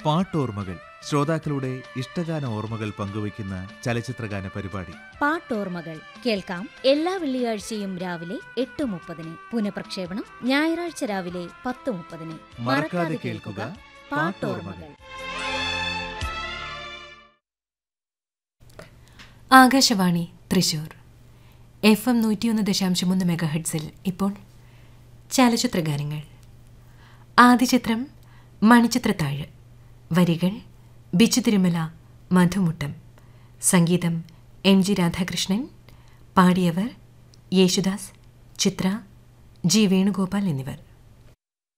പാട്ടോർമ്മകൾ ശ്രോതാക്കളുടെ ഇഷ്ടഗാന ഓർമ്മകൾ പങ്കുവയ്ക്കുന്ന ചലച്ചിത്രഗാന പരിപാടി പാട്ടോർമ്മകൾ കേൾക്കാം എല്ലാ വെള്ളിയാഴ്ചയും രാവിലെ എട്ട് മുപ്പതിന് പുനഃപ്രക്ഷേപണം ഞായറാഴ്ച രാവിലെ പത്ത് മുപ്പതിന് മറക്കാതെ കേൾക്കുക പാട്ടോർമ്മകൾ ആകാശവാണി തൃശൂർ എഫ് എം നൂറ്റിയൊന്ന് ദശാംശം ഒന്ന് മെഗാഹെഡ്സിൽ ഇപ്പോൾ ചലച്ചിത്ര ഗാനങ്ങൾ ആദ്യ ചിത്രം മണിച്ചിത്രത്താഴ് വരികൾ ബിച്ചു തിരുമല മധുമുട്ടം സംഗീതം എം ജി രാധാകൃഷ്ണൻ പാടിയവർ യേശുദാസ് ചിത്ര ജി വേണുഗോപാൽ എന്നിവർ